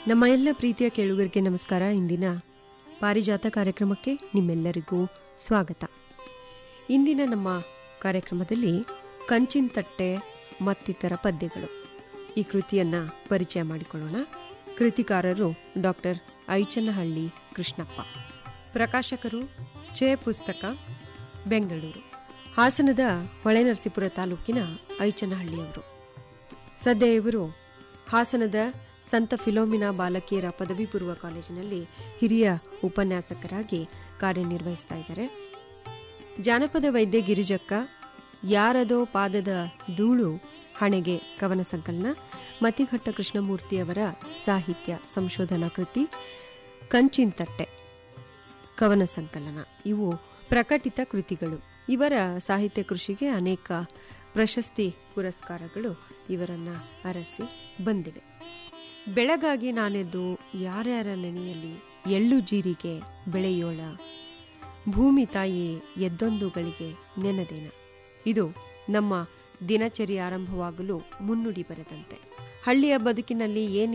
ನಮ್ಮ ಎಲ್ಲ ಪ್ರೀತಿಯ ಕೇಳುಗರಿಗೆ ನಮಸ್ಕಾರ ಇಂದಿನ ಪಾರಿಜಾತ ಕಾರ್ಯಕ್ರಮಕ್ಕೆ ನಿಮ್ಮೆಲ್ಲರಿಗೂ ಸ್ವಾಗತ ಇಂದಿನ ನಮ್ಮ ಕಾರ್ಯಕ್ರಮದಲ್ಲಿ ಕಂಚಿನ ತಟ್ಟೆ ಮತ್ತಿತರ ಪದ್ಯಗಳು ಈ ಕೃತಿಯನ್ನ ಪರಿಚಯ ಮಾಡಿಕೊಳ್ಳೋಣ ಕೃತಿಕಾರರು ಡಾಕ್ಟರ್ ಐಚನಹಳ್ಳಿ ಕೃಷ್ಣಪ್ಪ ಪ್ರಕಾಶಕರು ಚೇ ಪುಸ್ತಕ ಬೆಂಗಳೂರು ಹಾಸನದ ಹೊಳೆನರಸೀಪುರ ತಾಲೂಕಿನ ಐಚನಹಳ್ಳಿಯವರು ಸದ್ಯ ಇವರು ಹಾಸನದ ಸಂತ ಫಿಲೋಮಿನಾ ಬಾಲಕಿಯರ ಪದವಿ ಪೂರ್ವ ಕಾಲೇಜಿನಲ್ಲಿ ಹಿರಿಯ ಉಪನ್ಯಾಸಕರಾಗಿ ಕಾರ್ಯನಿರ್ವಹಿಸ್ತಾ ಇದ್ದಾರೆ ಜಾನಪದ ವೈದ್ಯ ಗಿರಿಜಕ್ಕ ಯಾರದೋ ಪಾದದ ಧೂಳು ಹಣೆಗೆ ಕವನ ಸಂಕಲನ ಮತಿಘಟ್ಟ ಕೃಷ್ಣಮೂರ್ತಿಯವರ ಸಾಹಿತ್ಯ ಸಂಶೋಧನಾ ಕೃತಿ ಕಂಚಿಂತಟ್ಟೆ ಕವನ ಸಂಕಲನ ಇವು ಪ್ರಕಟಿತ ಕೃತಿಗಳು ಇವರ ಸಾಹಿತ್ಯ ಕೃಷಿಗೆ ಅನೇಕ ಪ್ರಶಸ್ತಿ ಪುರಸ್ಕಾರಗಳು ಇವರನ್ನ ಅರಸಿ ಬಂದಿವೆ ಬೆಳಗಾಗಿ ನಾನೆದ್ದು ಯಾರ್ಯಾರ ನೆನೆಯಲ್ಲಿ ಎಳ್ಳು ಜೀರಿಗೆ ಬೆಳೆಯೋಳ ಭೂಮಿ ತಾಯಿ ಎದ್ದೊಂದು ಗಳಿಗೆ ನೆನದೇನ ಇದು ನಮ್ಮ ದಿನಚರಿ ಆರಂಭವಾಗಲು ಮುನ್ನುಡಿ ಬರೆದಂತೆ ಹಳ್ಳಿಯ ಬದುಕಿನಲ್ಲಿ ಏನಿದೆ